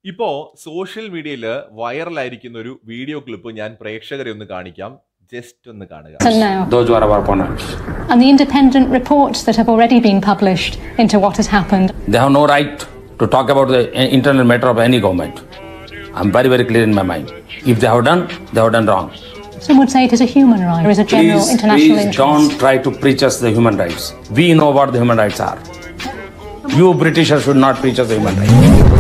ഇപ്പോ സോഷ്യൽ മീഡിയയിൽ വൈറലായിരിക്കുന്ന ഒരു വീഡിയോ ക്ലിപ്പ് ഞാൻ പ്രേക്ഷകരെ ഒന്ന് കാണിക്കാം ജസ്റ്റ് ഒന്ന് കാണുക And now, Those were our opponents. and the independent reports that have already been published into what has happened. They have no right to talk about the i- internal matter of any government. I'm very, very clear in my mind. If they have done, they have done wrong. Some would say it is a human right, or is a general Please, international please interest. don't try to preach us the human rights. We know what the human rights are. You Britishers should not preach us the human rights.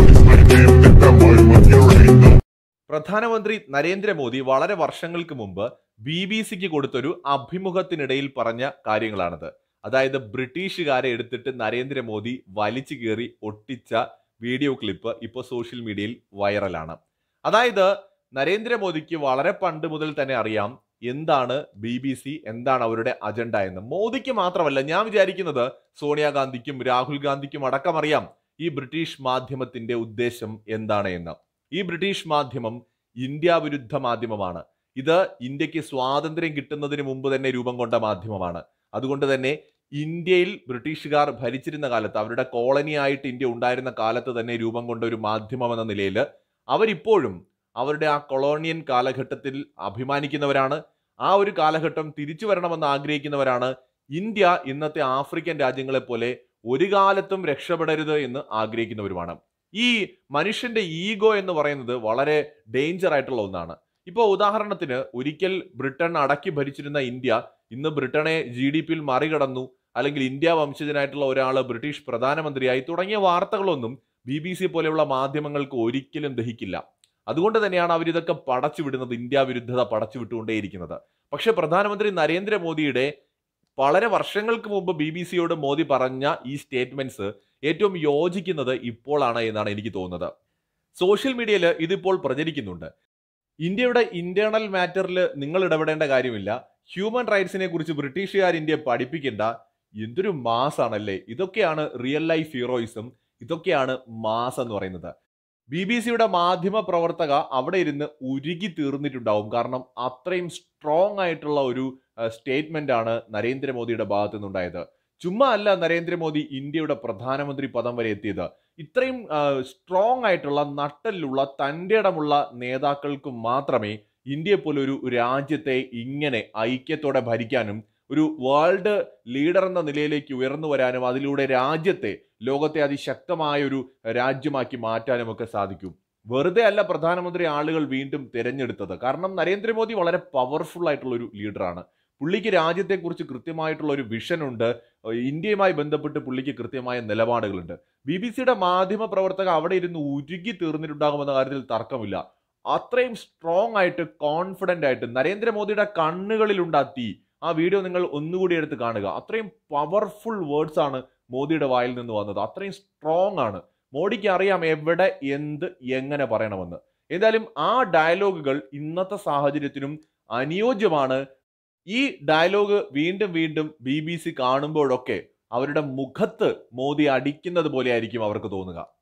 പ്രധാനമന്ത്രി നരേന്ദ്രമോദി വളരെ വർഷങ്ങൾക്ക് മുമ്പ് B B സിക്ക് കൊടുത്തൊരു അഭിമുഖത്തിനിടയിൽ പറഞ്ഞ കാര്യങ്ങളാണത് അതായത് ബ്രിട്ടീഷുകാരെ എടുത്തിട്ട് നരേന്ദ്രമോദി വലിച്ചു കയറി ഒട്ടിച്ച വീഡിയോ ക്ലിപ്പ് ഇപ്പോൾ സോഷ്യൽ മീഡിയയിൽ വൈറലാണ് അതായത് നരേന്ദ്രമോദിക്ക് വളരെ പണ്ട് മുതൽ തന്നെ അറിയാം എന്താണ് ബി ബി സി എന്താണ് അവരുടെ അജണ്ട എന്ന് മോദിക്ക് മാത്രമല്ല ഞാൻ വിചാരിക്കുന്നത് സോണിയാഗാന്ധിക്കും രാഹുൽ ഗാന്ധിക്കും അടക്കം അറിയാം ഈ ബ്രിട്ടീഷ് മാധ്യമത്തിന്റെ ഉദ്ദേശം എന്താണ് എന്ന് ഈ ബ്രിട്ടീഷ് മാധ്യമം ഇന്ത്യ വിരുദ്ധ മാധ്യമമാണ് ഇത് ഇന്ത്യക്ക് സ്വാതന്ത്ര്യം കിട്ടുന്നതിന് മുമ്പ് തന്നെ രൂപം കൊണ്ട മാധ്യമമാണ് അതുകൊണ്ട് തന്നെ ഇന്ത്യയിൽ ബ്രിട്ടീഷുകാർ ഭരിച്ചിരുന്ന കാലത്ത് അവരുടെ കോളനി ആയിട്ട് ഇന്ത്യ ഉണ്ടായിരുന്ന കാലത്ത് തന്നെ രൂപം കൊണ്ട ഒരു മാധ്യമം എന്ന നിലയിൽ അവരിപ്പോഴും അവരുടെ ആ കൊളോണിയൻ കാലഘട്ടത്തിൽ അഭിമാനിക്കുന്നവരാണ് ആ ഒരു കാലഘട്ടം തിരിച്ചു വരണമെന്ന് ആഗ്രഹിക്കുന്നവരാണ് ഇന്ത്യ ഇന്നത്തെ ആഫ്രിക്കൻ രാജ്യങ്ങളെ പോലെ ഒരു കാലത്തും രക്ഷപ്പെടരുത് എന്ന് ആഗ്രഹിക്കുന്നവരുമാണ് ഈ മനുഷ്യന്റെ ഈഗോ എന്ന് പറയുന്നത് വളരെ ഡേഞ്ചർ ആയിട്ടുള്ള ഒന്നാണ് ഇപ്പോൾ ഉദാഹരണത്തിന് ഒരിക്കൽ ബ്രിട്ടൻ അടക്കി ഭരിച്ചിരുന്ന ഇന്ത്യ ഇന്ന് ബ്രിട്ടനെ ജി ഡി പിയിൽ മറികടന്നു അല്ലെങ്കിൽ ഇന്ത്യ വംശജനായിട്ടുള്ള ഒരാൾ ബ്രിട്ടീഷ് പ്രധാനമന്ത്രിയായി തുടങ്ങിയ വാർത്തകളൊന്നും ബി ബി സി പോലെയുള്ള മാധ്യമങ്ങൾക്ക് ഒരിക്കലും ദഹിക്കില്ല അതുകൊണ്ട് തന്നെയാണ് അവർ ഇതൊക്കെ പടച്ചു വിടുന്നത് ഇന്ത്യ വിരുദ്ധത പടച്ചു വിട്ടുകൊണ്ടേയിരിക്കുന്നത് പക്ഷേ പ്രധാനമന്ത്രി നരേന്ദ്രമോദിയുടെ വളരെ വർഷങ്ങൾക്ക് മുമ്പ് ബി ബി സിയോട് മോദി പറഞ്ഞ ഈ സ്റ്റേറ്റ്മെന്റ്സ് ഏറ്റവും യോജിക്കുന്നത് ഇപ്പോഴാണ് എന്നാണ് എനിക്ക് തോന്നുന്നത് സോഷ്യൽ മീഡിയയിൽ ഇതിപ്പോൾ പ്രചരിക്കുന്നുണ്ട് ഇന്ത്യയുടെ ഇന്റേണൽ മാറ്ററിൽ നിങ്ങൾ ഇടപെടേണ്ട കാര്യമില്ല ഹ്യൂമൻ റൈറ്റ്സിനെ കുറിച്ച് ബ്രിട്ടീഷുകാർ ഇന്ത്യയെ പഠിപ്പിക്കേണ്ട എന്തൊരു മാസാണല്ലേ ഇതൊക്കെയാണ് റിയൽ ലൈഫ് ഹീറോയിസം ഇതൊക്കെയാണ് മാസ് എന്ന് പറയുന്നത് ബി ബി സിയുടെ മാധ്യമ പ്രവർത്തക അവിടെ ഇരുന്ന് ഉരുകി തീർന്നിട്ടുണ്ടാവും കാരണം അത്രയും സ്ട്രോങ് ആയിട്ടുള്ള ഒരു സ്റ്റേറ്റ്മെന്റ് ആണ് നരേന്ദ്രമോദിയുടെ ഭാഗത്തു നിന്നുണ്ടായത് ചുമ്മാ അല്ല നരേന്ദ്രമോദി ഇന്ത്യയുടെ പ്രധാനമന്ത്രി പദം വരെ എത്തിയത് ഇത്രയും സ്ട്രോങ് ആയിട്ടുള്ള നട്ടലുള്ള തൻ്റെ ഇടമുള്ള നേതാക്കൾക്ക് മാത്രമേ ഇന്ത്യയെ പോലെ ഒരു രാജ്യത്തെ ഇങ്ങനെ ഐക്യത്തോടെ ഭരിക്കാനും ഒരു വേൾഡ് ലീഡർ എന്ന നിലയിലേക്ക് ഉയർന്നു വരാനും അതിലൂടെ രാജ്യത്തെ ലോകത്തെ അതിശക്തമായ ഒരു രാജ്യമാക്കി മാറ്റാനും ഒക്കെ സാധിക്കും വെറുതെ അല്ല പ്രധാനമന്ത്രി ആളുകൾ വീണ്ടും തിരഞ്ഞെടുത്തത് കാരണം നരേന്ദ്രമോദി വളരെ പവർഫുൾ ആയിട്ടുള്ള ഒരു ലീഡറാണ് പുള്ളിക്ക് രാജ്യത്തെക്കുറിച്ച് കൃത്യമായിട്ടുള്ള ഒരു വിഷൻ ഉണ്ട് ഇന്ത്യയുമായി ബന്ധപ്പെട്ട് പുള്ളിക്ക് കൃത്യമായ നിലപാടുകളുണ്ട് ബി ബി സിയുടെ മാധ്യമ പ്രവർത്തക അവിടെ ഇരുന്ന് ഉരുകി തീർന്നിട്ടുണ്ടാകുമെന്ന കാര്യത്തിൽ തർക്കമില്ല അത്രയും സ്ട്രോങ് ആയിട്ട് കോൺഫിഡന്റ് ആയിട്ട് നരേന്ദ്രമോദിയുടെ കണ്ണുകളിലുണ്ട് ആ തീ ആ വീഡിയോ നിങ്ങൾ ഒന്നുകൂടി എടുത്ത് കാണുക അത്രയും പവർഫുൾ വേർഡ്സ് ആണ് മോദിയുടെ വായിൽ നിന്ന് വന്നത് അത്രയും സ്ട്രോങ് ആണ് മോഡിക്ക് അറിയാം എവിടെ എന്ത് എങ്ങനെ പറയണമെന്ന് എന്തായാലും ആ ഡയലോഗുകൾ ഇന്നത്തെ സാഹചര്യത്തിനും അനുയോജ്യമാണ് ഈ ഡയലോഗ് വീണ്ടും വീണ്ടും ബി ബി സി കാണുമ്പോഴൊക്കെ അവരുടെ മുഖത്ത് മോദി അടിക്കുന്നത് പോലെ ആയിരിക്കും അവർക്ക് തോന്നുക